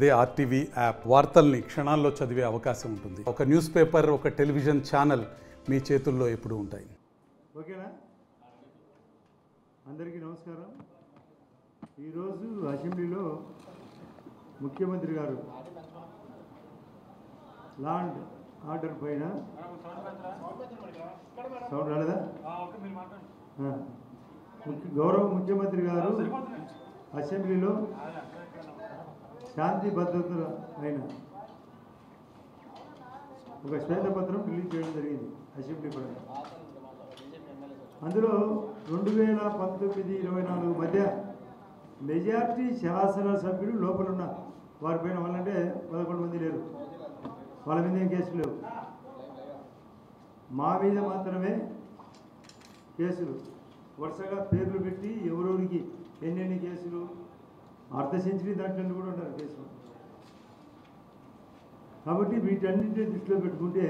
అదే RTV app వార్తల్ని క్షణాల్లో చదివే అవకాశం ఉంటుంది ఒక న్యూస్ పేపర్ ఒక టెలివిజన్ ఛానల్ మీ చేతుల్లో ఎప్పుడూ ఉంటాయి ఓకేనా అందరికీ నమస్కారం ఈరోజు అసెంబ్లీలో ముఖ్యమంత్రి గారు లాండ్ ఆర్డర్ పైన సౌండ్ రాలేదా ఆ. ముఖ్య- గౌరవ ముఖ్యమంత్రి గారు అసెంబ్లీలో శాంతి భద్రతల పైన ఒక శ్వేతపత్రం రిలీజ్ చేయడం జరిగింది అసెంబ్లీ పైన అందులో రెండు వేల పంతొమ్మిది ఇరవై నాలుగు మధ్య మెజార్టీ శాసనసభ్యులు లోపల ఉన్నారు వారిపైన వాళ్ళంటే పదకొండు మంది లేరు వాళ్ళ మీద ఏం కేసులు లేవు మా మీద మాత్రమే కేసులు వరుసగా పేర్లు పెట్టి ఎవరెవరికి ఎన్నెన్ని కేసులు అర్ధ సెంచరీ దాంట్లో కూడా ఉంటారు కేసులు కాబట్టి వీటన్నింటినీ దృష్టిలో పెట్టుకుంటే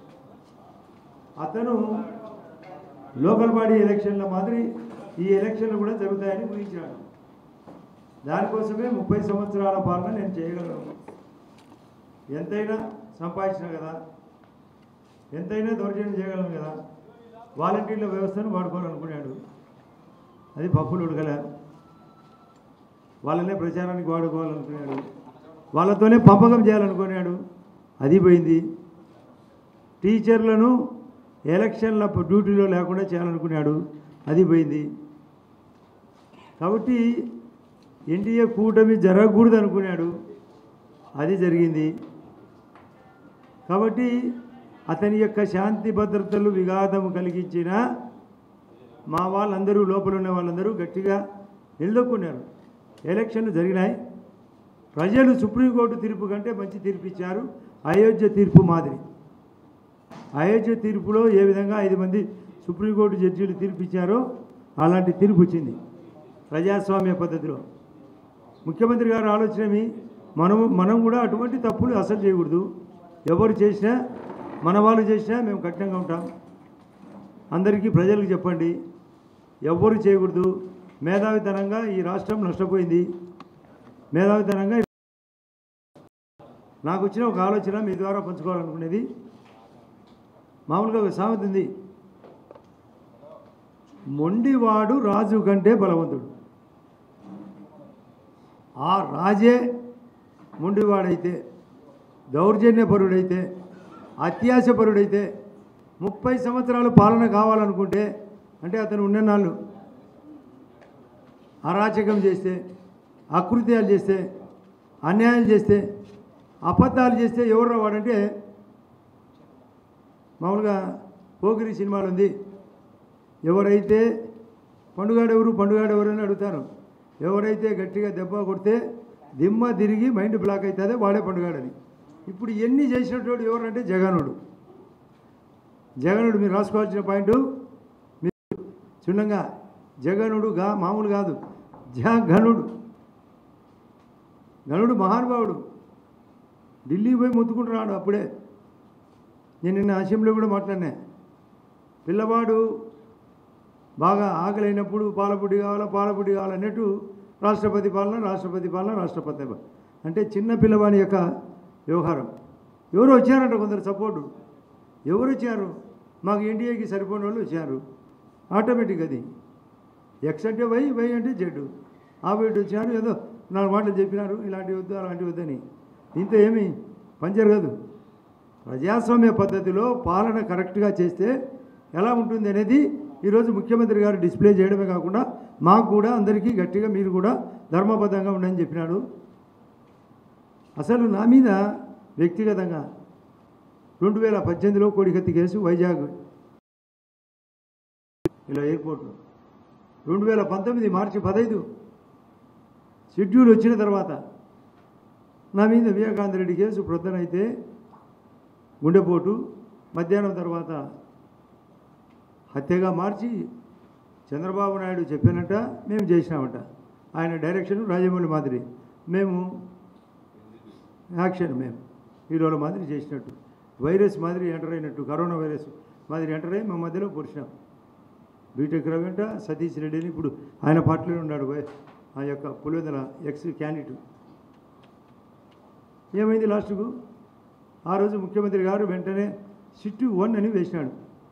అతను లోకల్ బాడీ ఎలక్షన్ల మాదిరి ఈ ఎలక్షన్లు కూడా జరుగుతాయని ఊహించాడు దానికోసమే ముప్పై సంవత్సరాల పాలన నేను చేయగలను ఎంతైనా సంపాదించిన కదా ఎంతైనా దౌర్జన్యం చేయగలను కదా వాలంటీర్ల వ్యవస్థను వాడుకోవాలనుకున్నాడు అది పప్పులు ఉడకలే వాళ్ళనే ప్రచారానికి వాడుకోవాలనుకున్నాడు వాళ్ళతోనే పంపకం చేయాలనుకున్నాడు అది పోయింది టీచర్లను ఎలక్షన్ల డ్యూటీలో లేకుండా చేయాలనుకున్నాడు అది పోయింది కాబట్టి ఎన్డీఏ కూటమి జరగకూడదు అనుకున్నాడు అది జరిగింది కాబట్టి అతని యొక్క శాంతి భద్రతలు విఘాతము కలిగించిన మా వాళ్ళందరూ లోపల ఉన్న వాళ్ళందరూ గట్టిగా నిలదొక్కున్నారు ఎలక్షన్లు జరిగినాయి ప్రజలు సుప్రీంకోర్టు తీర్పు కంటే మంచి తీర్పు ఇచ్చారు అయోధ్య తీర్పు మాదిరి అయోధ్య తీర్పులో ఏ విధంగా ఐదు మంది సుప్రీంకోర్టు జడ్జీలు తీర్పు ఇచ్చారో అలాంటి తీర్పు వచ్చింది ప్రజాస్వామ్య పద్ధతిలో ముఖ్యమంత్రి గారు ఆలోచనమి మనం మనం కూడా అటువంటి తప్పులు అసలు చేయకూడదు ఎవరు చేసినా మన వాళ్ళు చేసినా మేము కఠినంగా ఉంటాం అందరికీ ప్రజలకు చెప్పండి ఎవ్వరు చేయకూడదు మేధావితనంగా ఈ రాష్ట్రం నష్టపోయింది మేధావితనంగా నాకు వచ్చిన ఒక ఆలోచన మీ ద్వారా పంచుకోవాలనుకునేది మామూలుగా ఒక సామెత ఉంది మొండివాడు రాజు కంటే బలవంతుడు ఆ రాజే మొండివాడైతే దౌర్జన్యపరుడైతే అత్యాశపరుడైతే ముప్పై సంవత్సరాలు పాలన కావాలనుకుంటే అంటే అతను ఉన్ననాళ్ళు అరాచకం చేస్తే అకృత్యాలు చేస్తే అన్యాయాలు చేస్తే అబద్ధాలు చేస్తే ఎవరు వాడంటే మామూలుగా పోగిరి సినిమాలు ఉంది ఎవరైతే పండుగాడెవరు పండుగాడెవరు అని అడుగుతాను ఎవరైతే గట్టిగా దెబ్బ కొడితే దిమ్మ తిరిగి మైండ్ బ్లాక్ అవుతుందే వాడే పండుగాడని ఇప్పుడు ఎన్ని చేసినటువంటి ఎవరంటే జగనుడు జగనుడు మీరు రాసుకోవాల్సిన పాయింట్ మీరు క్షుణ్ణంగా జగనుడు గా మామూలు కాదు జగనుడు గనుడు మహానుభావుడు ఢిల్లీ పోయి మొత్తుకుంటున్నాడు అప్పుడే నేను నిన్న అసెంబ్లీలో కూడా మాట్లాడినా పిల్లవాడు బాగా ఆకలి అయినప్పుడు పాలపుడి కావాలా పాలపుడి కావాలన్నట్టు రాష్ట్రపతి పాలన రాష్ట్రపతి పాలన రాష్ట్రపతి పాలన అంటే చిన్న పిల్లవాని యొక్క వ్యవహారం ఎవరు వచ్చారంట కొందరు సపోర్టు ఎవరు వచ్చారు మాకు ఎన్డీఏకి సరిపోయిన వాళ్ళు వచ్చారు ఆటోమేటిక్ అది ఎక్స్ అంటే వై వై అంటే జెడ్ ఆ వీటి వచ్చారు ఏదో నాలుగు మాటలు చెప్పినారు ఇలాంటివి వద్దు అలాంటివి వద్దని ఇంత ఏమి పనిజరగదు ప్రజాస్వామ్య పద్ధతిలో పాలన కరెక్ట్గా చేస్తే ఎలా ఉంటుంది అనేది ఈరోజు ముఖ్యమంత్రి గారు డిస్ప్లే చేయడమే కాకుండా మాకు కూడా అందరికీ గట్టిగా మీరు కూడా ధర్మబద్ధంగా ఉండని చెప్పినాడు అసలు నా మీద వ్యక్తిగతంగా రెండు వేల పద్దెనిమిదిలో కోడికత్తి కేసు వైజాగ్ ఇలా ఎయిర్పోర్ట్లో రెండు వేల పంతొమ్మిది మార్చి పదహైదు షెడ్యూల్ వచ్చిన తర్వాత నా మీద వివేకానంద రెడ్డి కేసు ప్రొద్దనైతే గుండెపోటు మధ్యాహ్నం తర్వాత హత్యగా మార్చి చంద్రబాబు నాయుడు చెప్పినట్ట మేము చేసినామట ఆయన డైరెక్షన్ రాజమౌళి మాదిరి మేము యాక్షన్ మేము హీరోల మాదిరి చేసినట్టు వైరస్ మాదిరి ఎంటర్ అయినట్టు కరోనా వైరస్ మాదిరి ఎంటర్ అయ్యి మా మధ్యలో పొడిచినాం బీటెక్ రవింట సతీష్ రెడ్డిని ఇప్పుడు ఆయన పార్టీలో ఉన్నాడు వై- ఆ యొక్క పులివెందుల ఎక్స్ క్యాండిడేట్ ఏమైంది లాస్ట్కు ఆ రోజు ముఖ్యమంత్రి గారు వెంటనే సిట్టు వన్ అని వేసినాడు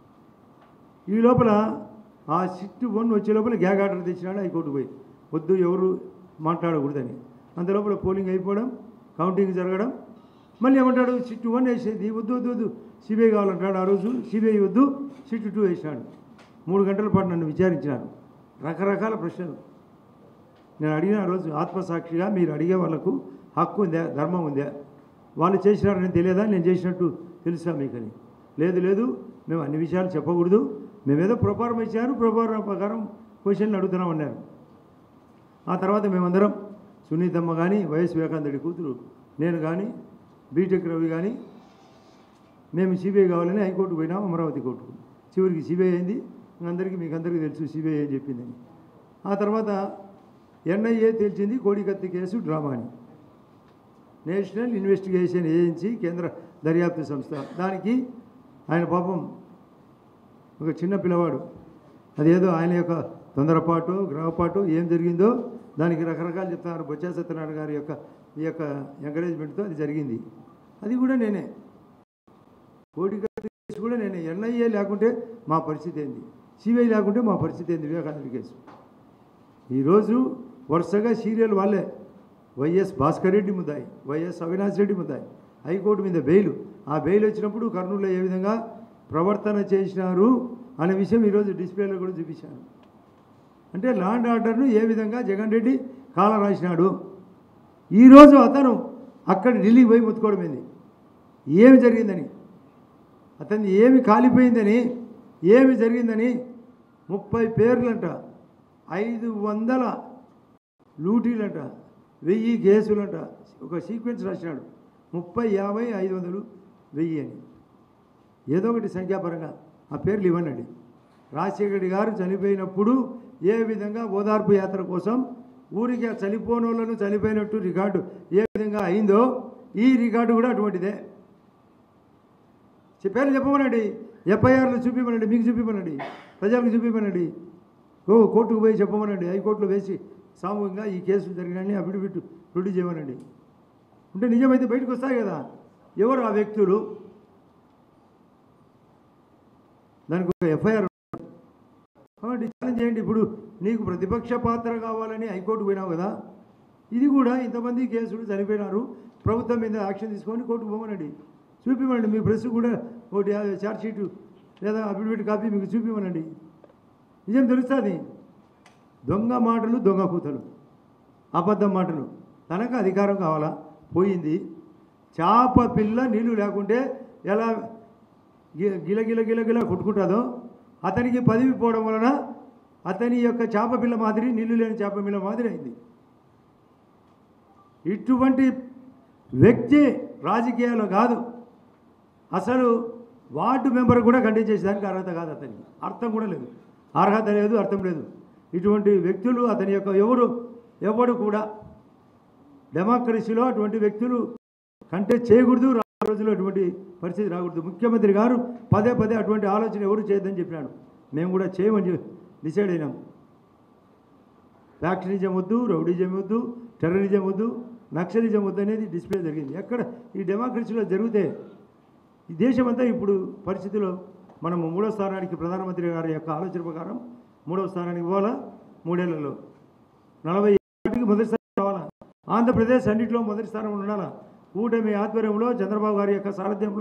ఈ లోపల ఆ సిట్టు వన్ వచ్చే లోపల గ్యాగ్ ఆర్డర్ తెచ్చినాడు హైకోర్టు పోయి వద్దు ఎవరు మాట్లాడకూడదని అంత లోపల పోలింగ్ అయిపోవడం కౌంటింగ్ జరగడం మళ్ళీ ఏమంటాడు సిట్టు వన్ వేసేది వద్దు వద్దు వద్దు సిబిఐ కావాలంటాడు ఆ రోజు సిబిఐ వద్దు సిట్టు టూ వేసినాడు మూడు గంటల పాటు నన్ను విచారించినారు రకరకాల ప్రశ్నలు నేను అడిగిన ఆ రోజు ఆత్మసాక్షిగా మీరు అడిగే వాళ్ళకు హక్కు ఉందా ధర్మం ఉందా వాళ్ళు చేసినారని తెలియదా నేను చేసినట్టు తెలుసా మీకని లేదు లేదు మేము అన్ని విషయాలు చెప్పకూడదు మేమేదో ప్రొపారం ఇచ్చారు ప్రొపారం ప్రకారం క్వశ్చన్లు అడుగుతున్నామన్నారు ఆ తర్వాత మేమందరం సునీతమ్మ కానీ వైఎస్ వివేకానందుడి కూతురు నేను కానీ బీటెక్ రవి కానీ మేము సిబిఐ కావాలని హైకోర్టు పోయినాం అమరావతి కోర్టుకు చివరికి సిబిఐ అయింది అందరికీ మీకు అందరికీ తెలుసు సిబిఐ అని చెప్పిందని ఆ తర్వాత ఎన్ఐఏ తేల్చింది కోడికత్తి కేసు డ్రామా అని నేషనల్ ఇన్వెస్టిగేషన్ ఏజెన్సీ కేంద్ర దర్యాప్తు సంస్థ దానికి ఆయన పాపం ఒక చిన్న పిల్లవాడు అదేదో ఆయన యొక్క తొందరపాటు గ్రహపాటు ఏం జరిగిందో దానికి రకరకాలు చెప్తున్నారు బొత్స సత్యనారాయణ గారి యొక్క ఈ యొక్క ఎంకరేజ్మెంట్తో అది జరిగింది అది కూడా నేనే కోడికత్తి కేసు కూడా నేనే ఎన్ఐఏ లేకుంటే మా పరిస్థితి ఏంది సిబిఐ లేకుంటే మా పరిస్థితి ఏంది వివేకానంద కేసు ఈరోజు వరుసగా సీరియల్ వాళ్ళే వైఎస్ భాస్కర్ రెడ్డి ముద్దాయి వైఎస్ అవినాష్ రెడ్డి ముద్దాయి హైకోర్టు మీద బెయిల్ ఆ బెయిల్ వచ్చినప్పుడు కర్నూలులో ఏ విధంగా ప్రవర్తన చేసినారు అనే విషయం ఈరోజు డిస్ప్లేలో కూడా చూపించాను అంటే లాండ్ ఆర్డర్ను ఏ విధంగా జగన్ రెడ్డి కాల రాసినాడు ఈరోజు అతను అక్కడ ఢిల్లీకి పోయి ముత్తుకోవడమైంది ఏమి జరిగిందని అతన్ని ఏమి కాలిపోయిందని ఏమి జరిగిందని ముప్పై పేర్లంట ఐదు వందల లూటీలంట వెయ్యి కేసులంట ఒక సీక్వెన్స్ రాసినాడు ముప్పై యాభై ఐదు వందలు వెయ్యి అని ఏదో ఒకటి సంఖ్యాపరంగా ఆ పేర్లు ఇవ్వనండి రాజశేఖర రెడ్డి గారు చనిపోయినప్పుడు ఏ విధంగా ఓదార్పు యాత్ర కోసం ఊరికి ఆ చనిపోని వాళ్ళను చనిపోయినట్టు రికార్డు ఏ విధంగా అయిందో ఈ రికార్డు కూడా అటువంటిదే చెప్పారు చెప్పమనండి ఎఫ్ఐఆర్లు చూపించమనండి మీకు చూపించమనండి ప్రజలకు చూపించమనండి ఓ కోర్టుకు పోయి చెప్పమనండి హైకోర్టులో వేసి సామూహికంగా ఈ కేసులు జరిగినాయని అఫిడవిట్ ప్రొడ్యూస్ చేయమనండి అంటే నిజమైతే బయటకు వస్తాయి కదా ఎవరు ఆ వ్యక్తులు దానికి ఒక ఎఫ్ఐఆర్ కాబట్టి ఛాలెంజ్ చేయండి ఇప్పుడు నీకు ప్రతిపక్ష పాత్ర కావాలని హైకోర్టు పోయినావు కదా ఇది కూడా ఇంతమంది కేసులు చనిపోయినారు ప్రభుత్వం మీద యాక్షన్ తీసుకొని కోర్టుకు పోమనండి చూపిమనండి మీ ప్రెస్ కూడా ఒకటి చార్జ్ షీటు లేదా అఫిడవిట్ కాపీ మీకు చూపిమనండి నిజం తెలుస్తుంది దొంగ మాటలు దొంగ కూతలు అబద్ధం మాటలు తనకు అధికారం కావాలా పోయింది చేప పిల్ల నీళ్లు లేకుంటే ఎలా గి- గిల గిల గిల గిల కొట్టుకుంటుందో అతనికి పదవి పోవడం వలన అతని యొక్క చేప పిల్ల మాదిరి నీళ్లు లేని చేప పిల్ల మాదిరి అయింది ఇటువంటి వ్యక్తి రాజకీయాల్లో కాదు అసలు వార్డు మెంబర్ కూడా కంటెస్ట్ చేసేదానికి అర్హత కాదు అతనికి అర్థం కూడా లేదు అర్హత లేదు అర్థం లేదు ఇటువంటి వ్యక్తులు అతని యొక్క ఎవరు ఎవడు కూడా డెమోక్రసీలో అటువంటి వ్యక్తులు కంటెస్ట్ చేయకూడదు రా రోజుల్లో అటువంటి పరిస్థితి రాకూడదు ముఖ్యమంత్రి గారు పదే పదే అటువంటి ఆలోచన ఎవరు చేయొద్దని చెప్పినాడు మేము కూడా చేయమని చెప్పి డిసైడ్ అయినాం ఫ్యాక్షనిజం వద్దు రౌడిజం వద్దు టెర్రరిజం వద్దు నక్సలిజం వద్దు అనేది డిస్ప్లే జరిగింది ఎక్కడ ఈ డెమోక్రసీలో జరిగితే ఈ దేశమంతా ఇప్పుడు పరిస్థితిలో మనము మూడో స్థానానికి ప్రధానమంత్రి గారి యొక్క ఆలోచన ప్రకారం మూడో స్థానానికి పోవాలా మూడేళ్లలో నలభై ఏళ్ళకి మొదటి స్థానం రావాలా ఆంధ్రప్రదేశ్ అన్నింటిలో మొదటి స్థానంలో ఉండాలా కూటమి ఆధ్వర్యంలో చంద్రబాబు గారి యొక్క సారథ్యంలో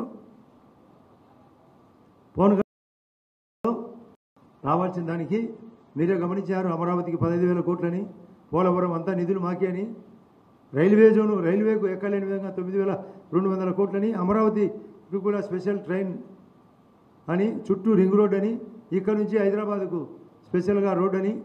పవన్ కళ్యాణ్ రావాల్సిన దానికి మీరే గమనించారు అమరావతికి పదహైదు వేల కోట్లని పోలవరం అంతా నిధులు మాకే అని రైల్వే జోను రైల్వేకు ఎక్కలేని విధంగా తొమ్మిది వేల రెండు వందల కోట్లని అమరావతికి కూడా స్పెషల్ ట్రైన్ అని చుట్టూ రింగ్ రోడ్ అని ఇక్కడ నుంచి హైదరాబాద్కు స్పెషల్గా రోడ్ అని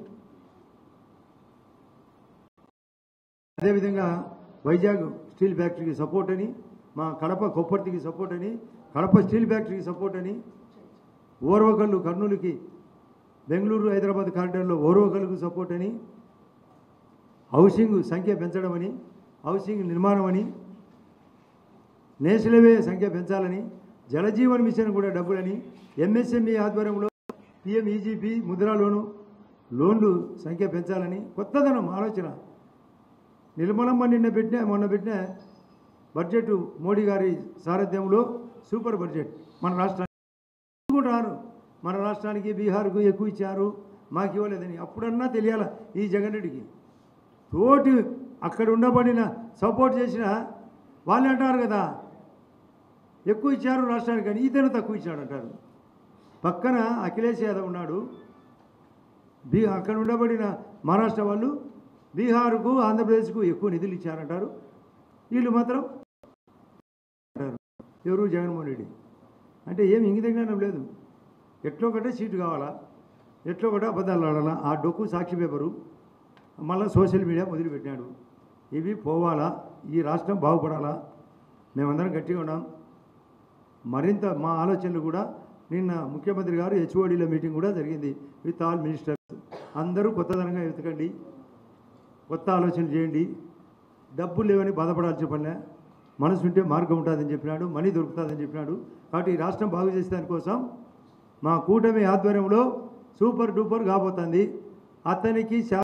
అదేవిధంగా వైజాగ్ స్టీల్ ఫ్యాక్టరీకి సపోర్ట్ అని మా కడప కొప్పర్తికి సపోర్ట్ అని కడప స్టీల్ ఫ్యాక్టరీకి సపోర్ట్ అని ఓర్వకల్లు కర్నూలుకి బెంగళూరు హైదరాబాద్ కారిడార్లో ఓర్వకల్లుకు సపోర్ట్ అని హౌసింగ్ సంఖ్య పెంచడం అని హౌసింగ్ నిర్మాణం అని నేషనల్ హైవే సంఖ్య పెంచాలని జలజీవన్ మిషన్ కూడా డబ్బులని ఎంఎస్ఎంఈ ఆధ్వర్యంలో పిఎం ఈజీపీ ముద్రా లోను లోన్లు సంఖ్య పెంచాలని కొత్తదనం ఆలోచన నిర్మలమ్మ నిన్న పెట్టిన మొన్న పెట్టిన బడ్జెట్ మోడీ గారి సారథ్యంలో సూపర్ బడ్జెట్ మన రాష్ట్రానికి రారు మన రాష్ట్రానికి బీహార్కు ఎక్కువ ఇచ్చారు మాకు ఇవ్వలేదని అప్పుడన్నా తెలియాల ఈ జగన్ రెడ్డికి తోటి అక్కడ ఉండబడిన సపోర్ట్ చేసిన వాళ్ళు అంటారు కదా ఎక్కువ ఇచ్చారు రాష్ట్రానికి కానీ ఇతను తక్కువ ఇచ్చాడు అంటారు పక్కన అఖిలేష్ యాదవ్ ఉన్నాడు బీ అక్కడ ఉండబడిన మహారాష్ట్ర వాళ్ళు బీహార్కు ఆంధ్రప్రదేశ్కు ఎక్కువ నిధులు ఇచ్చారంటారు వీళ్ళు మాత్రం అంటారు ఎవరు జగన్మోహన్ రెడ్డి అంటే ఏం ఇంగిత జ్ఞానం లేదు ఎట్లో ఒకటే సీటు కావాలా ఎట్లో ఒకటే అబద్ధాలు ఆడాలా ఆ డొక్కు సాక్షి పేపరు మళ్ళీ సోషల్ మీడియా మొదలుపెట్టినాడు ఇవి పోవాలా ఈ రాష్ట్రం బాగుపడాలా మేమందరం గట్టిగా ఉన్నాం మరింత మా ఆలోచనలు కూడా నిన్న ముఖ్యమంత్రి గారు హెచ్ఓడిలో మీటింగ్ కూడా జరిగింది విత్ ఆల్ మినిస్టర్స్ అందరూ కొత్తదనంగా వెతకండి కొత్త ఆలోచన చేయండి డబ్బులు లేవని బాధపడాల్సిన పనిలే మనసు ఉంటే మార్గం ఉంటుందని చెప్పినాడు మనీ దొరుకుతుందని చెప్పినాడు కాబట్టి ఈ రాష్ట్రం బాగు చేసే దానికోసం మా కూటమి ఆధ్వర్యంలో సూపర్ డూపర్ కాబోతుంది అతనికి శా